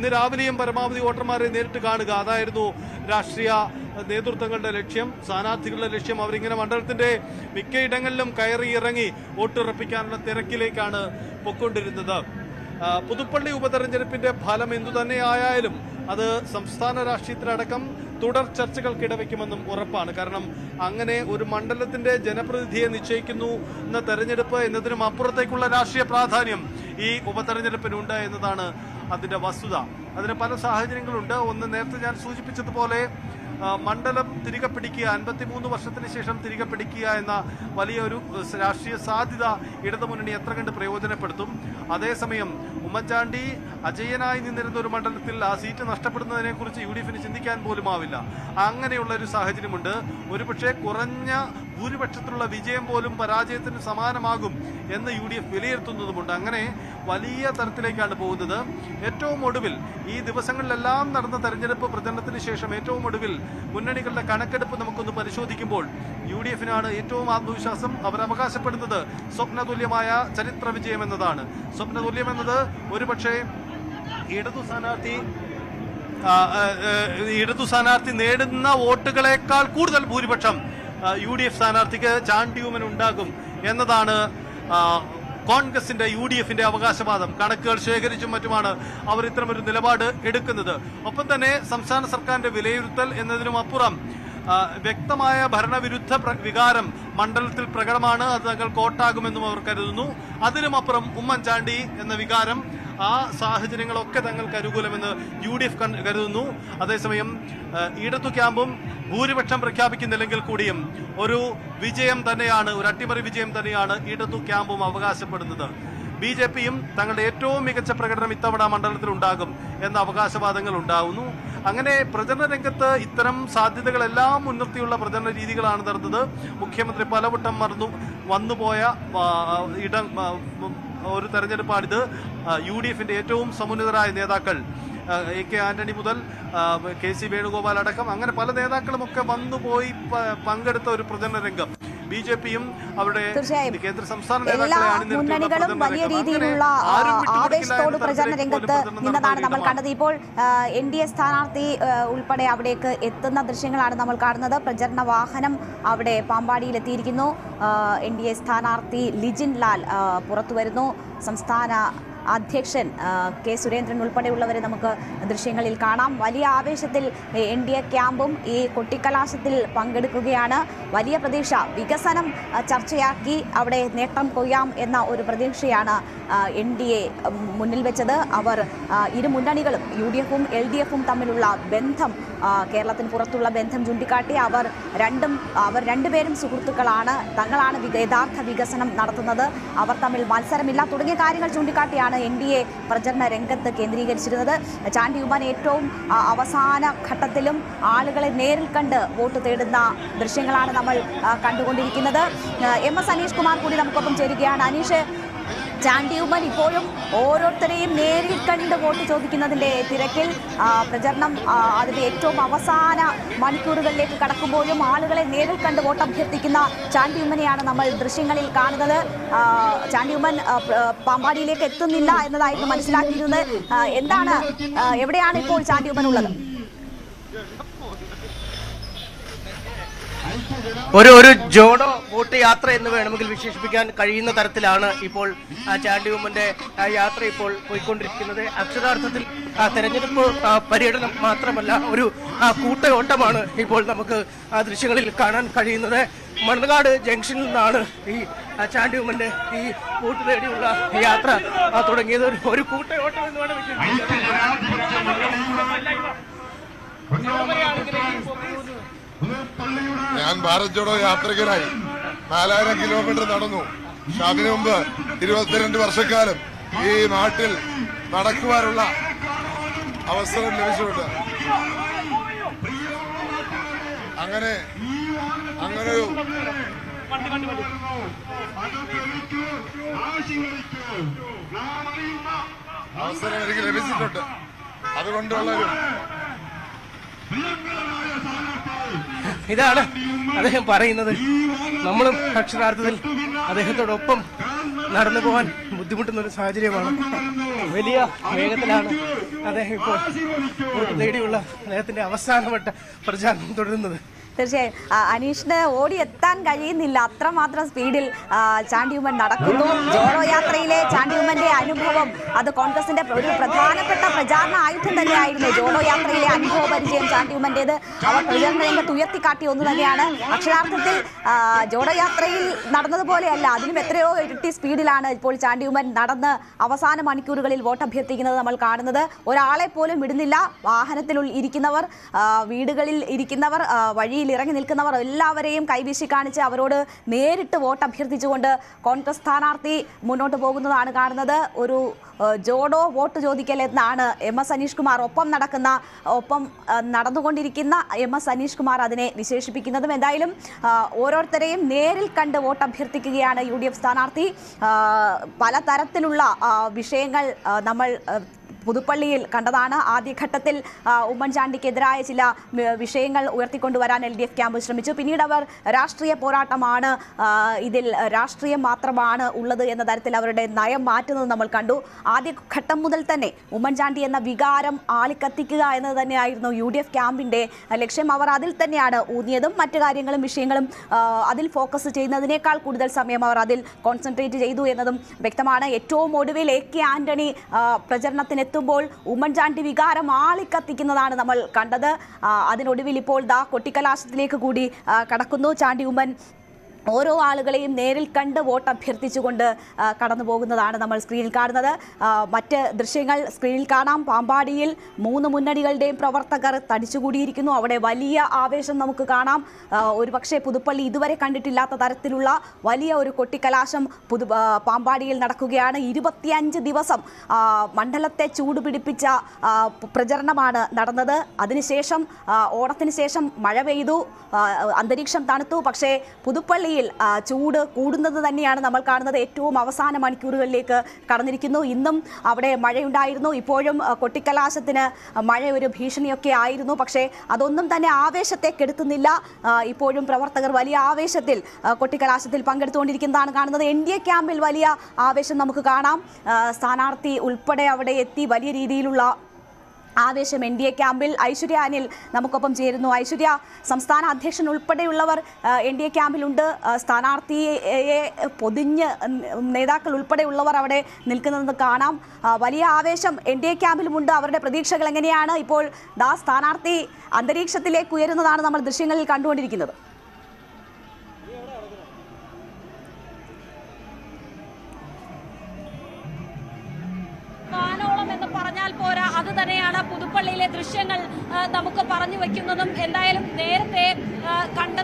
ഇന്ന് രാവിലെയും പരമാവധി വോട്ടർമാരെ നേരിട്ട് കാണുക അതായിരുന്നു രാഷ്ട്രീയ നേതൃത്വങ്ങളുടെ ലക്ഷ്യം സ്ഥാനാർത്ഥികളുടെ ലക്ഷ്യം അവരിങ്ങനെ മണ്ഡലത്തിന്റെ മിക്കയിടങ്ങളിലും കയറി ഇറങ്ങി വോട്ടുറപ്പിക്കാനുള്ള തിരക്കിലേക്കാണ് പൊക്കൊണ്ടിരുന്നത് ആ, പുതുപ്പള്ളി ഉപതെരഞ്ഞെടുപ്പിന്റെ ഫലം എന്തു തന്നെയായാലും അത് സംസ്ഥാന രാഷ്ട്രീയത്തിലടക്കം തുടർ ചർച്ചകൾക്ക് ഇടവയ്ക്കുമെന്നും ഉറപ്പാണ് കാരണം അങ്ങനെ ഒരു മണ്ഡലത്തിന്റെ ജനപ്രതിനിധിയെ നിശ്ചയിക്കുന്നു എന്ന തെരഞ്ഞെടുപ്പ് എന്നതിനും അപ്പുറത്തേക്കുള്ള രാഷ്ട്രീയ പ്രാധാന്യം ഈ ഉപതെരഞ്ഞെടുപ്പിനുണ്ട് എന്നതാണ് അതിന്റെ വസ്തുത അതിന് പല സാഹചര്യങ്ങളുണ്ട് ഒന്ന് നേരത്തെ ഞാൻ സൂചിപ്പിച്ചതുപോലെ ആ, മണ്ഡലം തിരികെ പിടിക്കുക അൻപത്തിമൂന്ന് വർഷത്തിന് ശേഷം തിരികെ പിടിക്കുക എന്ന വലിയൊരു ഏഹ്, രാഷ്ട്രീയ സാധ്യത ഇടതുമുന്നണി എത്ര കണ്ട് പ്രയോജനപ്പെടുത്തും അതേസമയം ഉമ്മൻചാണ്ടി അജയനായി നിന്നിരുന്ന ഒരു മണ്ഡലത്തിൽ ആ സീറ്റ് നഷ്ടപ്പെടുന്നതിനെ കുറിച്ച് യു ഡി എഫിന് ചിന്തിക്കാൻ പോലും ആവില്ല അങ്ങനെയുള്ള ഒരു സാഹചര്യമുണ്ട് ഒരുപക്ഷെ കുറഞ്ഞ ഭൂരിപക്ഷത്തിലുള്ള വിജയം പോലും പരാജയത്തിന് സമാനമാകും എന്ന് യു ഡി എഫ് വിലയിരുത്തുന്നതുമുണ്ട് അങ്ങനെ വലിയ തരത്തിലേക്കാണ് പോകുന്നത് ഏറ്റവും ഒടുവിൽ ഈ ദിവസങ്ങളിലെല്ലാം നടന്ന തെരഞ്ഞെടുപ്പ് പ്രചരണത്തിന് ശേഷം ഏറ്റവും ഒടുവിൽ മുന്നണികളുടെ കണക്കെടുപ്പ് നമുക്കൊന്ന് പരിശോധിക്കുമ്പോൾ യു ഡി എഫിനാണ് ഏറ്റവും ആത്മവിശ്വാസം അവർ അവകാശപ്പെടുന്നത് സ്വപ്നതുല്യമായ ചരിത്ര വിജയം എന്നതാണ് സ്വപ്നതുല്യം എന്നത് ഒരുപക്ഷെ ഇടതു സ്ഥാനാർത്ഥി ആ, ആ, ആ, ഇടതു സ്ഥാനാർത്ഥി നേടുന്ന വോട്ടുകളേക്കാൾ കൂടുതൽ ഭൂരിപക്ഷം യു ഡി എഫ് സ്ഥാനാർത്ഥിക്ക് ചാണ്ടിയൂമൻ ഉണ്ടാകും എന്നതാണ് ആ, കോൺഗ്രസിന്റെ യു ഡി എഫിന്റെ അവകാശവാദം കണക്കുകൾ ശേഖരിച്ചും മറ്റുമാണ് അവർ ഇത്തരമൊരു നിലപാട് എടുക്കുന്നത് ഒപ്പം തന്നെ സംസ്ഥാന സർക്കാരിന്റെ വിലയിരുത്തൽ എന്നതിനും അപ്പുറം ആ, വ്യക്തമായ ഭരണവിരുദ്ധ പ്ര- വികാരം മണ്ഡലത്തിൽ പ്രകടമാണ് അത് തങ്ങൾ കോട്ടാകുമെന്നും അവർ കരുതുന്നു അതിനുമപ്പുറം ഉമ്മൻചാണ്ടി എന്ന വികാരം ആ സാഹചര്യങ്ങളൊക്കെ തങ്ങൾക്ക് അനുകൂലമെന്ന് യു ഡി എഫ് കരുതുന്നു അതേസമയം ആ, ഇടതു ക്യാമ്പും ഭൂരിപക്ഷം പ്രഖ്യാപിക്കുന്നില്ലെങ്കിൽ കൂടിയും ഒരു വിജയം തന്നെയാണ് ഒരു അട്ടിമറി വിജയം തന്നെയാണ് ഇടതു ക്യാമ്പും അവകാശപ്പെടുന്നത് ബി ജെ പിയും തങ്ങളുടെ ഏറ്റവും മികച്ച പ്രകടനം ഇത്തവണ മണ്ഡലത്തിൽ ഉണ്ടാകും എന്ന അവകാശവാദങ്ങൾ ഉണ്ടാവുന്നു അങ്ങനെ പ്രചരണ രംഗത്ത് ഇത്തരം സാധ്യതകളെല്ലാം മുൻനിർത്തിയുള്ള പ്രചരണ രീതികളാണ് നടന്നത് മുഖ്യമന്ത്രി പലവട്ടം മറന്നു വന്നുപോയ ആ, ഇടം ആ, ഒരു തെരഞ്ഞെടുപ്പാണിത് യു ഡി എഫിന്റെ ഏറ്റവും സമുന്നതരായ നേതാക്കൾ ആ, എ കെ ആന്റണി മുതൽ ആ, കെ സി വേണുഗോപാൽ അടക്കം അങ്ങനെ പല നേതാക്കളുമൊക്കെ വന്നുപോയി പ- പങ്കെടുത്ത ഒരു പ്രചരണ രംഗം ബി ജെ പിയും അവരുടെ തീർച്ചയായും. കേന്ദ്ര സംസ്ഥാന എല്ലാ നേതാക്കളെ അണിനിരത്തിയുള്ള മുന്നണികളും പ്രചരണ വലിയ രംഗം. രീതിയിലുള്ള അങ്ങനെ ആ, ആരും വിട്ടുകൊടുക്കില്ല ആവേശത്തോട് എന്ന പ്രചരണ തരത്തിലേക്ക് രംഗത്ത് പോലും പ്രചരണം നിന്നതാണ് നമ്മൾ നടത്തുന്ന കണ്ടത് ഇപ്പോൾ എൻ ഡി എ സ്ഥാനാർത്ഥി ആ, ഉൾപ്പെടെ അവിടേക്ക് എത്തുന്ന ദൃശ്യങ്ങളാണ് നമ്മൾ കാണുന്നത് പ്രചരണ വാഹനം അവിടെ പാമ്പാടിയിൽ എത്തിയിരിക്കുന്നു എൻ ഡി എ സ്ഥാനാർത്ഥി ലിജിൻ ലാൽ ആ, പുറത്തു വരുന്നു സംസ്ഥാന അധ്യക്ഷൻ ആ, കെ സുരേന്ദ്രൻ ഉൾപ്പെടെയുള്ളവരെ നമുക്ക് ദൃശ്യങ്ങളിൽ കാണാം വലിയ ആവേശത്തിൽ എൻ ഡി എ ക്യാമ്പും ഈ കൊട്ടിക്കലാശത്തിൽ പങ്കെടുക്കുകയാണ് വലിയ പ്രതീക്ഷ വികസനം ആ, ചർച്ചയാക്കി അവിടെ നേട്ടം കൊയ്യാം എന്ന ഒരു പ്രതീക്ഷയാണ് എൻ ഡി എ മുന്നിൽ വെച്ചത് അവർ ആ, ഇരു മുന്നണികളും യു ഡി എഫും എൽ ഡി എഫും തമ്മിലുള്ള ബന്ധം ആ, കേരളത്തിന് പുറത്തുള്ള ബന്ധം ചൂണ്ടിക്കാട്ടി അവർ രണ്ടും അവർ രണ്ടുപേരും സുഹൃത്തുക്കളാണ് തങ്ങളാണ് വിക- യഥാർത്ഥ വികസനം നടത്തുന്നത് അവർ തമ്മിൽ മത്സരമില്ല തുടങ്ങിയ കാര്യങ്ങൾ ചൂണ്ടിക്കാട്ടിയാണ് എൻ ഡി എ പ്രചരണ രംഗത്ത് കേന്ദ്രീകരിച്ചിരുന്നത് ചാണ്ടി ഉമ്മൻ ഏറ്റവും ആ, അവസാന ഘട്ടത്തിലും ആളുകളെ നേരിൽ കണ്ട് വോട്ട് തേടുന്ന ദൃശ്യങ്ങളാണ് നമ്മൾ ആ, കണ്ടുകൊണ്ടിരിക്കുന്നത് ആ, എം എസ് അനീഷ് കുമാർ കൂടി നമുക്കൊപ്പം ചേരുകയാണ് അനീഷ് ചാണ്ടി ഉമ്മൻ ഇപ്പോഴും ഓരോരുത്തരെയും നേരിൽ കണ്ട് വോട്ട് ചോദിക്കുന്നതിന്റെ തിരക്കിൽ ആ, പ്രചരണം ആ, അതിന്റെ ഏറ്റവും അവസാന മണിക്കൂറുകളിലേക്ക് കടക്കുമ്പോഴും ആളുകളെ നേരിൽ കണ്ട് വോട്ട് അഭ്യർത്ഥിക്കുന്ന ചാണ്ടി ഉമ്മനെയാണ് നമ്മൾ ദൃശ്യങ്ങളിൽ കാണുന്നത് ആ, ചാണ്ടി ഉമ്മൻ ആ, പ- ആ, പാമ്പാടിയിലേക്ക് എത്തുന്നില്ല എന്നതായിരുന്നു മനസ്സിലാക്കിയിരുന്നത് ആ, എന്താണ് ആ, എവിടെയാണ് ഇപ്പോൾ ചാണ്ടി ഉമ്മൻ ഉള്ളത് ഒരു ഒരു ജോഡോ വോട്ട് യാത്ര എന്ന് വേണമെങ്കിൽ വിശേഷിപ്പിക്കാൻ കഴിയുന്ന തരത്തിലാണ് ഇപ്പോൾ ആ ചാണ്ടി ഉമ്മന്റെ ആ യാത്ര ഇപ്പോൾ പോയിക്കൊണ്ടിരിക്കുന്നത് അക്ഷരാർത്ഥത്തിൽ ആ തെരഞ്ഞെടുപ്പ് ആ പര്യടനം മാത്രമല്ല ഒരു ആ കൂട്ടയോട്ടമാണ് ഇപ്പോൾ നമുക്ക് ആ ദൃശ്യങ്ങളിൽ കാണാൻ കഴിയുന്നത് മണ്ണുകാട് ജംഗ്ഷനിൽ നിന്നാണ് ഈ ആ ചാണ്ടി ഉമ്മന്റെ ഈ വോട്ട് തേടിയുള്ള യാത്ര ആ തുടങ്ങിയത് ഒരു- ഒരു കൂട്ടയോട്ടം എന്ന് വേണം വിശേഷിപ്പിക്കാൻ ഞാൻ ഭാരത് ജോഡോ യാത്രികനായി നാലായിരം കിലോമീറ്റർ നടന്നു പക്ഷെ അതിനു മുമ്പ് ഇരുപത്തിരണ്ട് വർഷക്കാലം ഈ നാട്ടിൽ നടക്കുവാനുള്ള അവസരം ലഭിച്ചിട്ടുണ്ട് അങ്ങനെ അങ്ങനെ ഒരു അവസരം എനിക്ക് ലഭിച്ചിട്ടുണ്ട് അതുകൊണ്ടുള്ള ഒരു ഇതാണ് അദ്ദേഹം പറയുന്നത് നമ്മളും അക്ഷരാർത്ഥത്തിൽ അദ്ദേഹത്തോടൊപ്പം നടന്നു പോകാൻ ബുദ്ധിമുട്ടുന്ന ഒരു സാഹചര്യമാണ് വലിയ വേഗത്തിലാണ് അദ്ദേഹം ഇപ്പോൾ വോട്ട് നേടിയുള്ള അദ്ദേഹത്തിന്റെ അവസാനവട്ട പ്രചാരണം തുടരുന്നത് തീർച്ചയായും ആ, അനീഷിന് ഓടിയെത്താൻ കഴിയുന്നില്ല അത്രമാത്രം സ്പീഡിൽ ആ, ചാണ്ടി ഉമ്മൻ നടക്കുന്നു ജോഡോ യാത്രയിലെ ചാണ്ടി ഉമ്മന്റെ അനുഭവം അത് കോൺഗ്രസിന്റെ ഒരു പ്രധാനപ്പെട്ട പ്രചാരണ ആയുധം തന്നെയായിരുന്നു ജോഡോ യാത്രയിലെ അനുഭവ പരിചയം ചാണ്ടി ഉമ്മന്റേത് അവർ പ്രചരണ രംഗത്ത് ഉയർത്തിക്കാട്ടിയ ഒന്ന് തന്നെയാണ് അക്ഷരാർത്ഥത്തിൽ ആ, ജോഡോ യാത്രയിൽ നടന്നതുപോലെയല്ല അതിലും എത്രയോ ഇരട്ടി സ്പീഡിലാണ് ഇപ്പോൾ ചാണ്ടി ഉമ്മൻ നടന്ന് അവസാന മണിക്കൂറുകളിൽ വോട്ട് അഭ്യർത്ഥിക്കുന്നത് നമ്മൾ കാണുന്നത് ഒരാളെ പോലും വിടുന്നില്ല വാഹനത്തിൽ ഉൾ- ഇരിക്കുന്നവർ ആ, വീടുകളിൽ ഇരിക്കുന്നവർ ആ, വഴിയിൽ ഇറങ്ങി നിൽക്കുന്നവർ എല്ലാവരെയും കൈവീശി കാണിച്ച് അവരോട് നേരിട്ട് വോട്ട് അഭ്യർത്ഥിച്ചുകൊണ്ട് കോൺഗ്രസ് സ്ഥാനാർത്ഥി മുന്നോട്ട് പോകുന്നതാണ് കാണുന്നത് ഒരു ആ, ജോഡോ വോട്ട് ചോദിക്കൽ എന്നാണ് എം എസ് അനീഷ് കുമാർ ഒപ്പം നടക്കുന്ന ഒപ്പം ആ, നടന്നുകൊണ്ടിരിക്കുന്ന എം എസ് അനീഷ് കുമാർ അതിനെ വിശേഷിപ്പിക്കുന്നതും എന്തായാലും ആ, ഓരോരുത്തരെയും നേരിൽ കണ്ട് വോട്ട് അഭ്യർത്ഥിക്കുകയാണ് യു ഡി എഫ് സ്ഥാനാർത്ഥി ആ, പലതരത്തിലുള്ള ആ, വിഷയങ്ങൾ ആ, നമ്മൾ ആ, പുതുപ്പള്ളിയിൽ കണ്ടതാണ് ആദ്യഘട്ടത്തിൽ ആ, ഉമ്മൻചാണ്ടിക്കെതിരായ ചില ഉം, വിഷയങ്ങൾ ഉയർത്തിക്കൊണ്ടുവരാൻ എൽ ഡി എഫ് ക്യാമ്പ് ശ്രമിച്ചു പിന്നീട് അവർ രാഷ്ട്രീയ പോരാട്ടമാണ് ആ, ഇതിൽ രാഷ്ട്രീയം മാത്രമാണ് ഉള്ളത് എന്ന തരത്തിൽ അവരുടെ നയം മാറ്റുന്നത് നമ്മൾ കണ്ടു ആദ്യ ഘട്ടം മുതൽ തന്നെ ഉമ്മൻചാണ്ടി എന്ന വികാരം ആളിക്കത്തിക്കുക എന്നത് തന്നെയായിരുന്നു യു ഡി എഫ് ക്യാമ്പിന്റെ ലക്ഷ്യം അവർ അതിൽ തന്നെയാണ് ഊന്നിയതും മറ്റു കാര്യങ്ങളും വിഷയങ്ങളും ആ, അതിൽ ഫോക്കസ് ചെയ്യുന്നതിനേക്കാൾ കൂടുതൽ സമയം അവർ അതിൽ കോൺസെൻട്രേറ്റ് ചെയ്തു എന്നതും വ്യക്തമാണ് ഏറ്റവും ഒടുവിൽ എ കെ ആന്റണി ആ, പ്രചരണത്തിനെത്തുമ്പോൾ ഉമ്മൻചാണ്ടി വികാരം ആളിക്കത്തിക്കുന്നതാണ് നമ്മൾ കണ്ടത് ആ, അതിനൊടുവിൽ ഇപ്പോൾ ദാ കൊട്ടിക്കലാശത്തിലേക്ക് കൂടി ആ, കടക്കുന്നു ചാണ്ടി ഉമ്മൻ ഓരോ ആളുകളെയും നേരിൽ കണ്ട് വോട്ട് അഭ്യർത്ഥിച്ചുകൊണ്ട് ആ, കടന്നു പോകുന്നതാണ് നമ്മൾ സ്ക്രീനിൽ കാണുന്നത് ആ, മറ്റ് ദൃശ്യങ്ങൾ സ്ക്രീനിൽ കാണാം പാമ്പാടിയിൽ മൂന്ന് മുന്നണികളുടെയും പ്രവർത്തകർ തടിച്ചുകൂടിയിരിക്കുന്നു അവിടെ വലിയ ആവേശം നമുക്ക് കാണാം ആ, ഒരുപക്ഷെ പുതുപ്പള്ളി ഇതുവരെ കണ്ടിട്ടില്ലാത്ത തരത്തിലുള്ള വലിയ ഒരു കൊട്ടിക്കലാശം പുതു ആ, പാമ്പാടിയിൽ നടക്കുകയാണ് ഇരുപത്തിയഞ്ച് ദിവസം ആ, മണ്ഡലത്തെ ചൂടുപിടിപ്പിച്ച ആ, പ- പ്രചരണമാണ് നടന്നത് അതിനുശേഷം ആ, ഓണത്തിന് ശേഷം മഴ പെയ്തു ആ, അന്തരീക്ഷം തണുത്തു പക്ഷേ പുതുപ്പള്ളിയിൽ ആ, ചൂട് കൂടുന്നത് തന്നെയാണ് നമ്മൾ കാണുന്നത് ഏറ്റവും അവസാന മണിക്കൂറുകളിലേക്ക് കടന്നിരിക്കുന്നു ഇന്നും അവിടെ മഴയുണ്ടായിരുന്നു ഇപ്പോഴും ആ, കൊട്ടിക്കലാശത്തിന് മഴ ഒരു ഭീഷണിയൊക്കെ ആയിരുന്നു പക്ഷേ അതൊന്നും തന്നെ ആവേശത്തെ കെടുത്തുന്നില്ല ആ, ഇപ്പോഴും പ്രവർത്തകർ വലിയ ആവേശത്തിൽ ആ, കൊട്ടിക്കലാശത്തിൽ പങ്കെടുത്തുകൊണ്ടിരിക്കുന്നതാണ് കാണുന്നത് എൻ ഡി എ ക്യാമ്പിൽ വലിയ ആവേശം നമുക്ക് കാണാം ആ, സ്ഥാനാർത്ഥി ഉൾപ്പെടെ അവിടെ എത്തി വലിയ രീതിയിലുള്ള ആവേശം എൻ ഡി എ ക്യാമ്പിൽ ഐശ്വര്യ അനിൽ നമുക്കൊപ്പം ചേരുന്നു ഐശ്വര്യ സംസ്ഥാന അധ്യക്ഷൻ ഉൾപ്പെടെയുള്ളവർ എൻ ഡി എ ക്യാമ്പിലുണ്ട് ആ, സ്ഥാനാർത്ഥിയെ പൊതിഞ്ഞ് ഉം, നേതാക്കൾ ഉൾപ്പെടെയുള്ളവർ അവിടെ നിൽക്കുന്നത് കാണാം ആ, വലിയ ആവേശം എൻ ഡി എ ക്യാമ്പിലുമുണ്ട് അവരുടെ പ്രതീക്ഷകൾ എങ്ങനെയാണ് ഇപ്പോൾ ദാ സ്ഥാനാർത്ഥി അന്തരീക്ഷത്തിലേക്ക് ഉയരുന്നതാണ് നമ്മൾ ദൃശ്യങ്ങളിൽ കണ്ടുകൊണ്ടിരിക്കുന്നത് വാനോളം എന്ന് പറഞ്ഞാൽ പോരാ അത് തന്നെയാണ് പുതുപ്പള്ളിയിലെ ദൃശ്യങ്ങൾ ആ, നമുക്ക് പറഞ്ഞു വെക്കുന്നതും എന്തായാലും നേരത്തെ ആ, കണ്ട